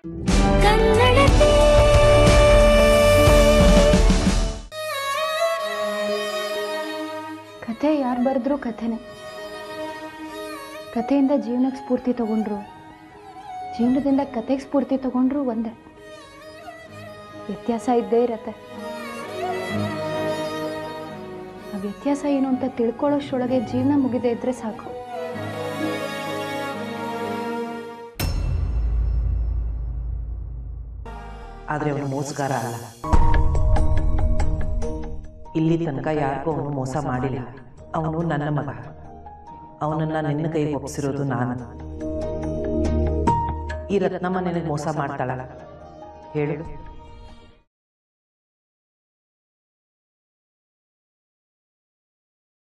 ಕನ್ನಡತಿ ಕಥೆ ಯಾರು ಬರೆದ್ರು ಕಥೆನೇ ಕಥೆಯಿಂದ ಜೀವನಕ್ಕೆ ಸ್ಫೂರ್ತಿ ತಗೊಂಡ್ರು ಜೀವನದಿಂದ ಕತೆಗೆ ಸ್ಫೂರ್ತಿ ತಗೊಂಡ್ರು ಒಂದೇ ವ್ಯತ್ಯಾಸ ಇದ್ದೇ ಇರತ್ತೆ ಆ ವ್ಯತ್ಯಾಸ ಏನು ಅಂತ ತಿಳ್ಕೊಳ್ಳೋಷ್ಟರೊಳಗೆ ಜೀವನ ಮುಗಿದೇ ಇದ್ರೆ ಸಾಕು ಆದರೆ ಅವನು ಮೋಸಗಾರ ಅಲ್ಲ ಇಲ್ಲಿ ತನಕ ಯಾರಿಗೂ ಅವನು ಮೋಸ ಮಾಡಿಲ್ಲ ಅವನು ನನ್ನ ಮಗ ಅವನನ್ನು ನಿನ್ನ ಕೈಗೆ ಒಪ್ಪಿಸಿರೋದು ನಾನು ಈ ರತ್ನಮ್ಮ ನಿನಗೆ ಮೋಸ ಮಾಡ್ತಾಳ ಹೇಳು